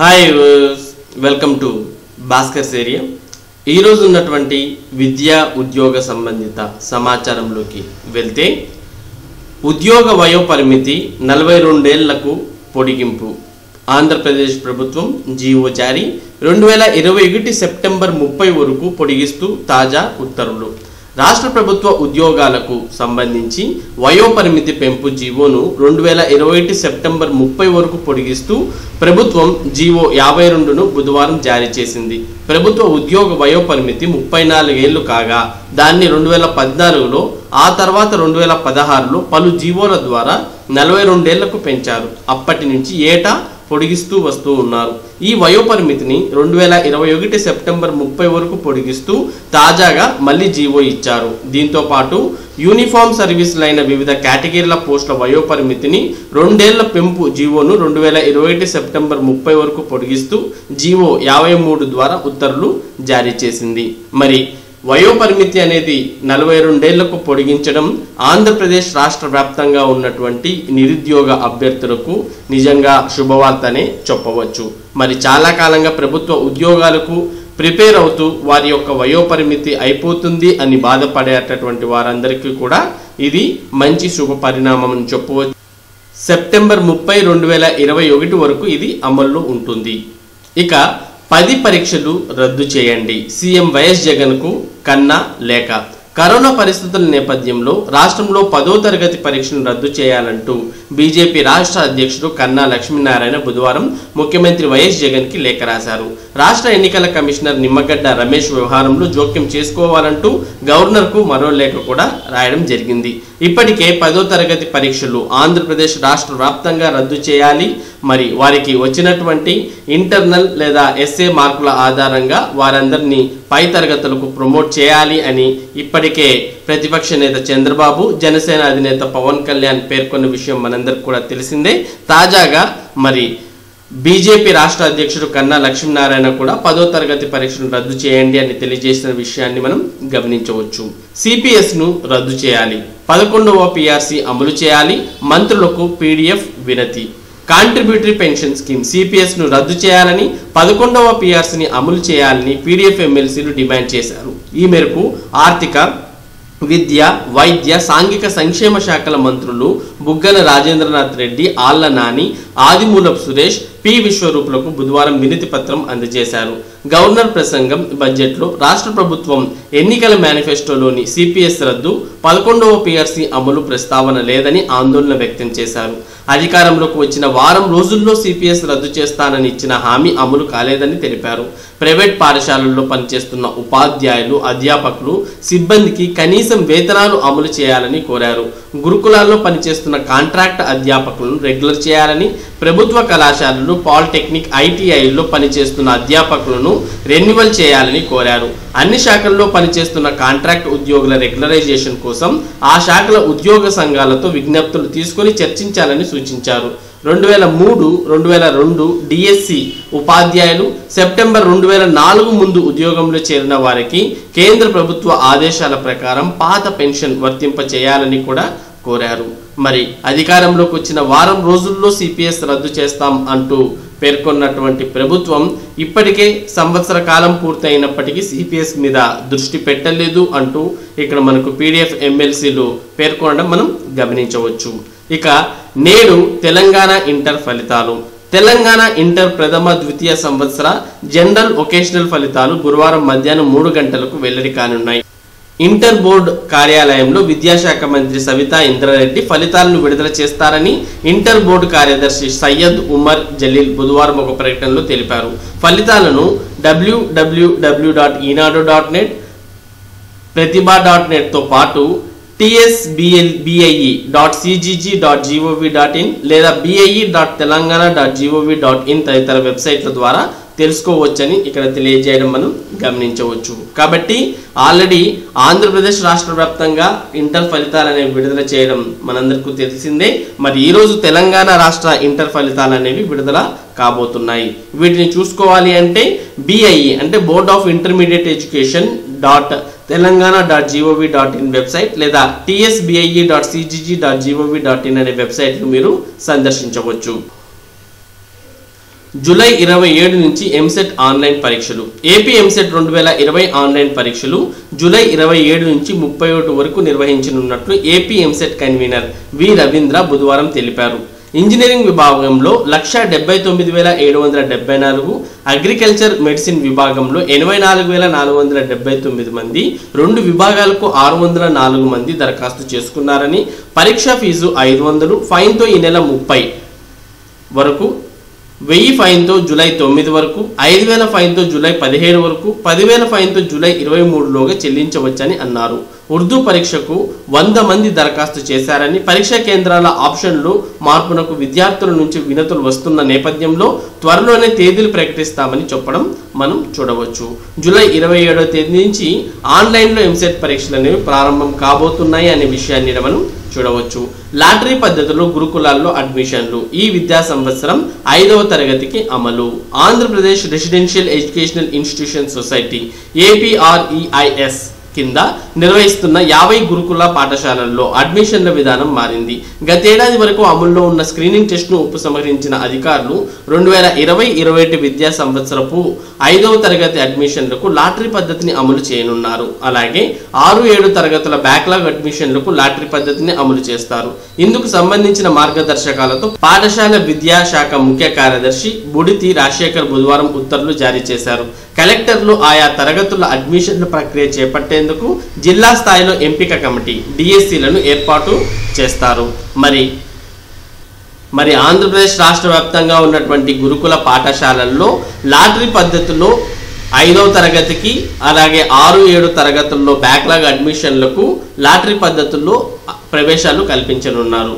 hi welcome to Bhaskar's area ఈరోజు ఉన్నటువంటి విద్యా ఉద్యోగ సంబంధిత సమాచారంలోకి వెళ్తే ఉద్యోగ వయో పరిమితి నలభై రెండేళ్లకు పొడిగింపు ఆంధ్రప్రదేశ్ ప్రభుత్వం జీవో జారీ రెండు వేల ఇరవై ఒకటి సెప్టెంబర్ ముప్పై వరకు పొడిగిస్తూ తాజా ఉత్తర్వులు రాష్ట్ర ప్రభుత్వ ఉద్యోగాలకు సంబంధించి వయో పరిమితి పెంపు జీవోను రెండు వేల ఇరవై ఒకటి సెప్టెంబర్ ముప్పై వరకు పొడిగిస్తూ ప్రభుత్వం జీవో యాభై రెండును బుధవారం జారీ చేసింది ప్రభుత్వ ఉద్యోగ వయో పరిమితి ముప్పై నాలుగేళ్లు కాగా దాన్ని రెండు వేల పద్నాలుగులో ఆ తర్వాత రెండు వేల పదహారులో పలు జీవోల ద్వారా నలభై రెండేళ్లకు పెంచారు అప్పటి నుంచి ఏటా పొడిగిస్తూ వస్తూ ఉన్నారు ఈ వయోపరిమితిని రెండు వేల ఇరవై ఒకటి సెప్టెంబర్ ముప్పై వరకు పొడిగిస్తూ తాజాగా మళ్ళీ జీవో ఇచ్చారు దీంతో పాటు యూనిఫామ్ సర్వీసులైన వివిధ కేటగిరీల పోస్టుల వయోపరిమితిని రెండేళ్ల పెంపు జీవోను రెండు వేల ఇరవై ఒకటి సెప్టెంబర్ ముప్పై వరకు పొడిగిస్తూ జీవో యాభై మూడు ద్వారా ఉత్తర్వులు జారీ చేసింది మరి వయోపరిమితి అనేది నలభై రెండేళ్లకు పొడిగించడం ఆంధ్రప్రదేశ్ రాష్ట్ర వ్యాప్తంగా ఉన్నటువంటి నిరుద్యోగ అభ్యర్థులకు నిజంగా శుభవార్తనే చెప్పవచ్చు మరి చాలా కాలంగా ప్రభుత్వ ఉద్యోగాలకు ప్రిపేర్ అవుతూ వారి యొక్క వయోపరిమితి అయిపోతుంది అని బాధపడేటటువంటి వారందరికీ కూడా ఇది మంచి శుభ పరిణామం అని చెప్పవచ్చు సెప్టెంబర్ ముప్పై రెండు వేల ఇరవై ఒకటి వరకు ఇది అమల్లో ఉంటుంది ఇక పది పరీక్షలు రద్దు చేయండి సీఎం వైఎస్ జగన్కు కన్నా లేఖ కరోనా పరిస్థితుల నేపథ్యంలో రాష్ట్రంలో పదో తరగతి పరీక్షను రద్దు చేయాలంటూ బీజేపీ రాష్ట్ర అధ్యక్షుడు కన్నా లక్ష్మీనారాయణ బుధవారం ముఖ్యమంత్రి వైఎస్ జగన్కి లేఖ రాశారు రాష్ట్ర ఎన్నికల కమిషనర్ నిమ్మగడ్డ రమేష్ వ్యవహారంలో జోక్యం చేసుకోవాలంటూ గవర్నర్కు మరో లేఖ కూడా రాయడం జరిగింది ఇప్పటికే పదో తరగతి పరీక్షలు ఆంధ్రప్రదేశ్ రాష్ట్ర వ్యాప్తంగా రద్దు చేయాలి మరి వారికి వచ్చినటువంటి ఇంటర్నల్ లేదా ఎస్ఏ మార్కుల ఆధారంగా వారందరినీ పై తరగతులకు ప్రమోట్ చేయాలి అని ఇప్పటికే ప్రతిపక్ష నేత చంద్రబాబు జనసేన అధినేత పవన్ కళ్యాణ్ పేర్కొన్న విషయం మనందరికి కూడా తెలిసిందే తాజాగా మరి బీజేపీ రాష్ట్ర అధ్యక్షుడు కన్నా లక్ష్మీనారాయణ కూడా పదో తరగతి పరీక్షను రద్దు చేయండి అని తెలియజేసిన విషయాన్ని మనం గమనించవచ్చు సిపిఎస్ ను రద్దు చేయాలి పదకొండవ పిఆర్సి అమలు చేయాలి మంత్రులకు పీడిఎఫ్ వినతి కాంట్రిబ్యూటరీ పెన్షన్ స్కీమ్ సిపిఎస్ ను రద్దు చేయాలని పదకొండవ పిఆర్సీని అమలు చేయాలని పీడిఎఫ్ ఎమ్మెల్సీలు డిమాండ్ చేశారు ఈ మేరకు ఆర్థిక విద్య వైద్య సాంఘిక సంక్షేమ శాఖల మంత్రులు బుగ్గన రాజేంద్రనాథ్ రెడ్డి ఆళ్ల నాని ఆదిమూలపు సురేష్ పి విశ్వరూపులకు బుధవారం వినతి పత్రం అందజేశారు గవర్నర్ ప్రసంగం బడ్జెట్లో రాష్ట్ర ప్రభుత్వం ఎన్నికల మేనిఫెస్టోలోని సిపిఎస్ రద్దు పదకొండవ పిఆర్సీ అమలు ప్రస్తావన లేదని ఆందోళన వ్యక్తం చేశారు అధికారంలోకి వచ్చిన వారం రోజుల్లో సిపిఎస్ రద్దు చేస్తానని ఇచ్చిన హామీ అమలు కాలేదని తెలిపారు ప్రైవేట్ పాఠశాలల్లో పనిచేస్తున్న ఉపాధ్యాయులు అధ్యాపకులు సిబ్బందికి కనీసం వేతనాలు అమలు చేయాలని కోరారు గురుకులాల్లో పనిచేస్తున్న కాంట్రాక్ట్ అధ్యాపకులను రెగ్యులర్ చేయాలని ప్రభుత్వ కళాశాలలు పాలిటెక్నిక్ ఐటీఐల్లో పనిచేస్తున్న అధ్యాపకులను రెన్యువల్ చేయాలని కోరారు అన్ని శాఖల్లో పనిచేస్తున్న కాంట్రాక్ట్ ఉద్యోగుల రెగ్యులరైజేషన్ కోసం ఆ శాఖల ఉద్యోగ సంఘాలతో విజ్ఞప్తులు తీసుకొని చర్చించాలని సూచించారు రెండు వేల మూడు రెండు వేల రెండు డిఎస్సి ఉపాధ్యాయులు సెప్టెంబర్ రెండు వేల నాలుగు ముందు ఉద్యోగంలో చేరిన వారికి కేంద్ర ప్రభుత్వ ఆదేశాల ప్రకారం పాత పెన్షన్ వర్తింప చేయాలని కూడా కోరారు మరి అధికారంలోకి వచ్చిన వారం రోజుల్లో సిపిఎస్ రద్దు చేస్తాం అంటూ పేర్కొన్నటువంటి ప్రభుత్వం ఇప్పటికే సంవత్సర కాలం పూర్తయినప్పటికీ సిపిఎస్ మీద దృష్టి పెట్టలేదు అంటూ ఇక్కడ మనకు పీడిఎఫ్ ఎమ్మెల్సీలు పేర్కొనడం మనం గమనించవచ్చు ఇక నేడు తెలంగాణ ఇంటర్ ఫలితాలు తెలంగాణ ఇంటర్ ప్రథమ ద్వితీయ సంవత్సర జనరల్ ఒకేషనల్ ఫలితాలు గురువారం మధ్యాహ్నం మూడు గంటలకు వెల్లడి కానున్నాయి ఇంటర్ బోర్డు కార్యాలయంలో విద్యాశాఖ మంత్రి సవితా ఇంద్రారెడ్డి ఫలితాలను విడుదల చేస్తారని ఇంటర్ బోర్డు కార్యదర్శి సయ్యద్ ఉమర్ జలీల్ బుధవారం ఒక ప్రకటనలో తెలిపారు ఫలితాలను WWW dot Eenadu dot net Pratibha dot నెట్తో పాటు TSBL BIE dot CGG dot gov dot in లేదా BIE dot Telangana dot gov dot in తదితర వెబ్సైట్ల ద్వారా తెలుసుకోవచ్చని ఇక్కడ తెలియజేయడం మనం గమనించవచ్చు కాబట్టి ఆల్రెడీ ఆంధ్రప్రదేశ్ రాష్ట్ర వ్యాప్తంగా ఇంటర్ ఫలితాలు అనేవి విడుదల చేయడం మనందరికీ తెలిసిందే మరి ఈరోజు తెలంగాణ రాష్ట్ర ఇంటర్ ఫలితాలు అనేవి విడుదల కాబోతున్నాయి వీటిని చూసుకోవాలి అంటే బిఐఈ అంటే board of intermediate education dot Telangana dot gov dot in website లేదా TSBIE dot CGG dot gov dot in అనే వెబ్సైట్ను మీరు సందర్శించవచ్చు జూలై ఇరవై ఏడు నుంచి ఎంసెట్ ఆన్లైన్ పరీక్షలు ఏపీ ఎంసెట్ రెండు వేల ఇరవై ఆన్లైన్ పరీక్షలు జూలై ఇరవై ఏడు నుంచి ముప్పై ఒకటి వరకు నిర్వహించనున్నట్లు AP EAMCET convenor V Ravindra బుధవారం తెలిపారు ఇంజనీరింగ్ విభాగంలో లక్ష డెబ్బై తొమ్మిది వేల ఏడు వందల డెబ్బై నాలుగు అగ్రికల్చర్ మెడిసిన్ విభాగంలో ఎనభై నాలుగు వేల నాలుగు వందల డెబ్బై తొమ్మిది మంది రెండు విభాగాలకు ఆరు వందల నాలుగు మంది దరఖాస్తు చేసుకున్నారని పరీక్ష ఫీజు ఐదు వందలు ఫైన్తో ఈ నెల ముప్పై వరకు వెయ్యి ఫైన్తో జూలై తొమ్మిది వరకు ఐదు వేల ఫైన్తో జూలై పదిహేడు వరకు పదివేల ఫైన్తో జూలై ఇరవై మూడులోగా చెల్లించవచ్చని అన్నారు ఉర్దూ పరీక్షకు వంద మంది దరఖాస్తు చేశారని పరీక్షా కేంద్రాల ఆప్షన్లు మార్పునకు విద్యార్థుల నుంచి వినతులు వస్తున్న నేపథ్యంలో త్వరలోనే తేదీలు ప్రకటిస్తామని చెప్పడం మనం చూడవచ్చు జూలై ఇరవై ఏడవ తేదీ నుంచి ఆన్లైన్లో ఎంసెట్ పరీక్షలు అనేవి ప్రారంభం కాబోతున్నాయి అనే విషయాన్ని మనం చూడవచ్చు లాటరీ పద్ధతిలో గురుకులాల్లో అడ్మిషన్లు ఈ విద్యా సంవత్సరం ఐదవ తరగతికి అమలు Andhra Pradesh residential educational institution society ఏపీఆర్ఈఐఎస్ కింద నిర్వహిస్తున్న యాభై గురుకుల పాఠశాలల్లో అడ్మిషన్ల విధానం మారింది గతేడాది వరకు అమల్లో ఉన్న స్క్రీనింగ్ టెస్ట్ను ఉపసంహరించిన అధికారులు రెండు వేల ఇరవై ఇరవై ఒకటి విద్యా సంవత్సరపు ఐదవ తరగతి అడ్మిషన్లకు లాటరీ పద్ధతిని అమలు చేయనున్నారు అలాగే ఆరు ఏడు తరగతుల బ్యాక్లాగ్ అడ్మిషన్లకు లాటరీ పద్ధతిని అమలు చేస్తారు ఇందుకు సంబంధించిన మార్గదర్శకాలతో పాఠశాల విద్యా శాఖ ముఖ్య కార్యదర్శి బుడితి రాజశేఖర్ బుధవారం ఉత్తర్వులు జారీ చేశారు కలెక్టర్లు ఆయా తరగతుల అడ్మిషన్ల ప్రక్రియ చేపట్టేందుకు జిల్లా స్థాయిలో ఎంపిక కమిటీ డిఎస్సీలను ఏర్పాటు చేస్తారు మరి మరి ఆంధ్రప్రదేశ్ రాష్ట్ర వ్యాప్తంగా ఉన్నటువంటి గురుకుల పాఠశాలల్లో లాటరీ పద్ధతిలో ఐదవ తరగతికి అలాగే ఆరు ఏడు తరగతుల్లో బ్యాక్లాగ్ అడ్మిషన్లకు లాటరీ పద్ధతుల్లో ప్రవేశాలు కల్పించనున్నారు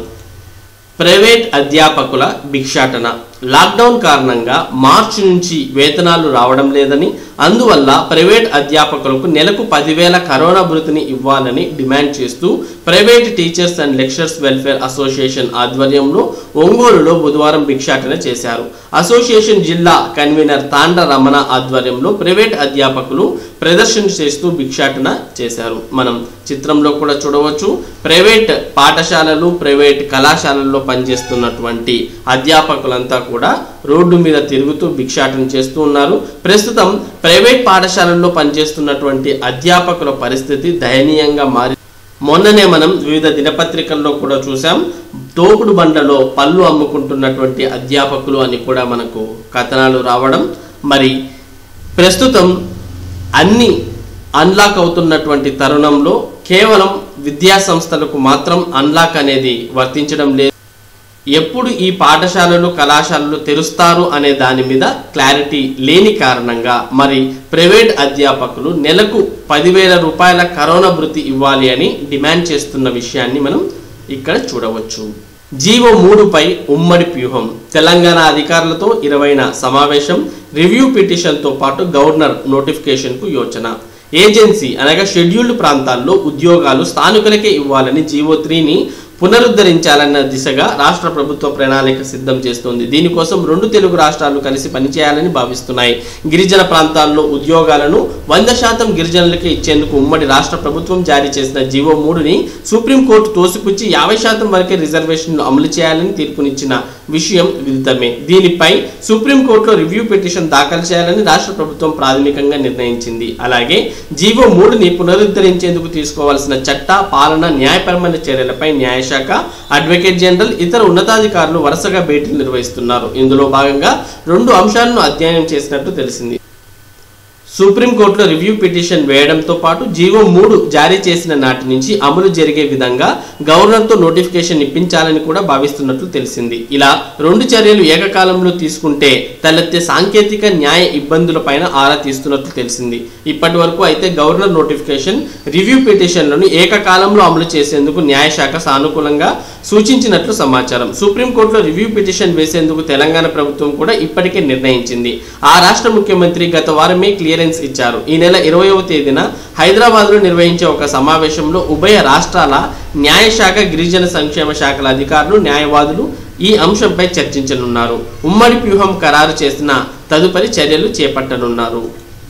ప్రైవేట్ అధ్యాపకుల భిక్షాటన లాక్డౌన్ కారణంగా మార్చి నుంచి వేతనాలు రావడం లేదని అందువల్ల ప్రైవేట్ అధ్యాపకులకు నెలకు పదివేల కరోనా భృతిని ఇవ్వాలని డిమాండ్ చేస్తూ private teachers and lecturers welfare association ఆధ్వర్యంలో ఒంగోలులో బుధవారం భిక్షాటన చేశారు అసోసియేషన్ జిల్లా కన్వీనర్ తాండ్ర రమణ ఆధ్వర్యంలో ప్రైవేట్ అధ్యాపకులు ప్రదర్శన చేస్తూ భిక్షాటన చేశారు మనం చిత్రంలో కూడా చూడవచ్చు ప్రైవేట్ పాఠశాలలు ప్రైవేట్ కళాశాలల్లో పనిచేస్తున్నటువంటి అధ్యాపకులంతా కూడా రోడ్డు మీద తిరుగుతూ భిక్షాటన చేస్తూ ఉన్నారు ప్రస్తుతం ప్రైవేట్ పాఠశాలల్లో పనిచేస్తున్నటువంటి అధ్యాపకుల పరిస్థితి దయనీయంగా మారి మొన్ననే మనం వివిధ దినపత్రికల్లో కూడా చూసాం తోపుడు బండలో పళ్ళు అమ్ముకుంటున్నటువంటి అధ్యాపకులు అని కూడా మనకు కథనాలు రావడం మరి ప్రస్తుతం అన్ని అన్లాక్ అవుతున్నటువంటి తరుణంలో కేవలం విద్యా సంస్థలకు మాత్రం అన్లాక్ అనేది వర్తించడం లేదు ఎప్పుడు ఈ పాఠశాలలు కళాశాలలు తెరుస్తారు అనే దాని మీద క్లారిటీ లేని కారణంగా మరి ప్రైవేట్ అధ్యాపకులు నెలకు పదివేల రూపాయల కరోనా భృతి ఇవ్వాలి అని డిమాండ్ చేస్తున్న విషయాన్ని మనం ఇక్కడ చూడవచ్చు జీవో మూడుపై ఉమ్మడి వ్యూహం తెలంగాణ అధికారులతో ఇరవైన సమావేశం రివ్యూ పిటిషన్తో పాటు గవర్నర్ నోటిఫికేషన్కు యోచన ఏజెన్సీ అనగా షెడ్యూల్డ్ ప్రాంతాల్లో ఉద్యోగాలు స్థానికులకే ఇవ్వాలని జీవో త్రీని పునరుద్ధరించాలన్న దిశగా రాష్ట్ర ప్రభుత్వ ప్రణాళిక సిద్ధం చేస్తోంది దీనికోసం రెండు తెలుగు రాష్ట్రాలు కలిసి పనిచేయాలని భావిస్తున్నాయి గిరిజన ప్రాంతాల్లో ఉద్యోగాలను వంద శాతం గిరిజనులకే ఇచ్చేందుకు ఉమ్మడి రాష్ట్ర ప్రభుత్వం జారీ చేసిన జీవో మూడుని సుప్రీంకోర్టు తోసిపుచ్చి యాభై శాతం వరకే రిజర్వేషన్లు అమలు చేయాలని తీర్పునిచ్చిన విషయం విదితమే దీనిపై సుప్రీంకోర్టులో రివ్యూ పిటిషన్ దాఖలు చేయాలని రాష్ట్ర ప్రభుత్వం ప్రాథమికంగా నిర్ణయించింది అలాగే జీవో మూడుని పునరుద్ధరించేందుకు తీసుకోవాల్సిన చట్ట పాలన న్యాయపరమైన చర్యలపై న్యాయశాఖ అడ్వకేట్ జనరల్ ఇతర ఉన్నతాధికారులు వరుసగా భేటీలు నిర్వహిస్తున్నారు ఇందులో భాగంగా రెండు అంశాలను అధ్యయనం చేసినట్టు తెలిసింది సుప్రీంకోర్టులో రివ్యూ పిటిషన్ వేయడంతో పాటు జీవో మూడు జారీ చేసిన నాటి నుంచి అమలు జరిగే విధంగా గవర్నర్తో నోటిఫికేషన్ ఇప్పించాలని కూడా భావిస్తున్నట్లు తెలిసింది ఇలా రెండు చర్యలు ఏకకాలంలో తీసుకుంటే తలెత్తే సాంకేతిక న్యాయ ఇబ్బందులపైన ఆరా తీస్తున్నట్లు తెలిసింది ఇప్పటి వరకు అయితే గవర్నర్ నోటిఫికేషన్ రివ్యూ పిటిషన్లను ఏకకాలంలో అమలు చేసేందుకు న్యాయశాఖ సానుకూలంగా సూచించినట్లు సమాచారం సుప్రీంకోర్టులో రివ్యూ పిటిషన్ వేసేందుకు తెలంగాణ ప్రభుత్వం కూడా ఇప్పటికే నిర్ణయించింది ఆ రాష్ట్ర ముఖ్యమంత్రి గత వారమే క్లియరెన్స్ ఇచ్చారు ఈ నెల ఇరవయవ తేదీన హైదరాబాద్లో నిర్వహించే ఒక సమావేశంలో ఉభయ రాష్ట్రాల న్యాయశాఖ గిరిజన సంక్షేమ శాఖల అధికారులు న్యాయవాదులు ఈ అంశంపై చర్చించనున్నారు ఉమ్మడి వ్యూహం ఖరారు చేసిన తదుపరి చర్యలు చేపట్టనున్నారు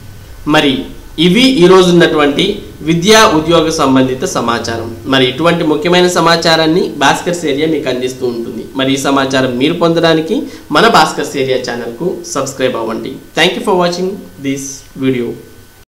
మరి ఇవి ఈరోజు ఉన్నటువంటి విద్యా ఉద్యోగ సంబంధిత సమాచారం మరి ఇటువంటి ముఖ్యమైన సమాచారాన్ని భాస్కర్స్ ఏరియా మీకు అందిస్తూ ఉంటుంది మరి ఈ సమాచారం మీరు పొందడానికి మన భాస్కర్స్ ఏరియా ఛానల్కు సబ్స్క్రైబ్ అవ్వండి thank you for watching this video